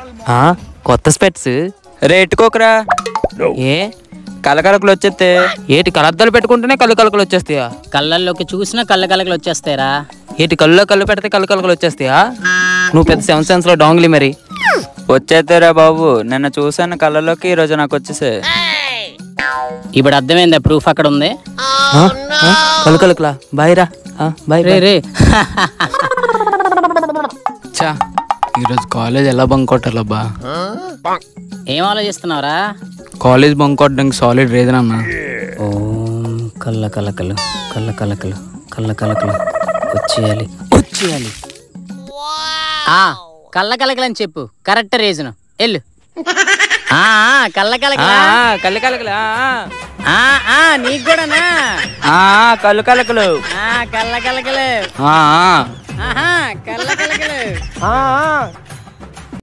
ఆ, కొత్త స్పెట్స్ రేటుకోకరా ఏ కలకలకులు వచ్చేస్తే ఏటి కలద్దాలు పెట్టుకుంటేనే కళ్ళు కలకలు వచ్చేస్తాయా కళ్ళల్లోకి చూసినా కళ్ళ కలకలు వచ్చేస్తాయిరా ఏటి కళ్ళలో కళ్ళు పెడితే కళ్ళు కలకలు వచ్చేస్తాయా నువ్వు పెద్ద సెవెన్ సెన్స్ లో డాంగ్లీ మరి వచ్చేస్తారా బాబు నిన్న చూసాను కళ్ళలోకి ఈరోజు నాకు వచ్చేసే ఇప్పుడు అర్థమైందా ప్రూఫ్ అక్కడ ఉంది ఆ? ఆ? కళ్ళు కలకలా బాయ్ రా ఆ, బాయ్ రే బాయ్. రే చా ఈరోజు కాలేజ్ ఎలా బంక్ కొట్టాలబ్బా ఏం ఆలోచిస్తున్నావురా కాలేజ్ బంక్ కొట్టడానికి సాలిడ్ రీజన్ అన్న ఓం కళ్ళ కలకలు కళ్ళ కలకలు కళ్ళ కలకలు వచ్చేయాలి వచ్చేయాలి ఆ కళ్ళ కలకలు అని చెప్పు కరెక్ట్ రీజన్ ఎల్లు ఆ ఆ, కళ్ళ ఆ, కలకలా ఆ, కళ్ళు కలకలా ఆ. ఆ ఆ నీకు కూడానా ఆ కళ్ళు కలకలు ఆ కళ్ళ కలకలు ఆ, ఆ. ఆహా కళ్ళ కలకలు ఆ, ఆ.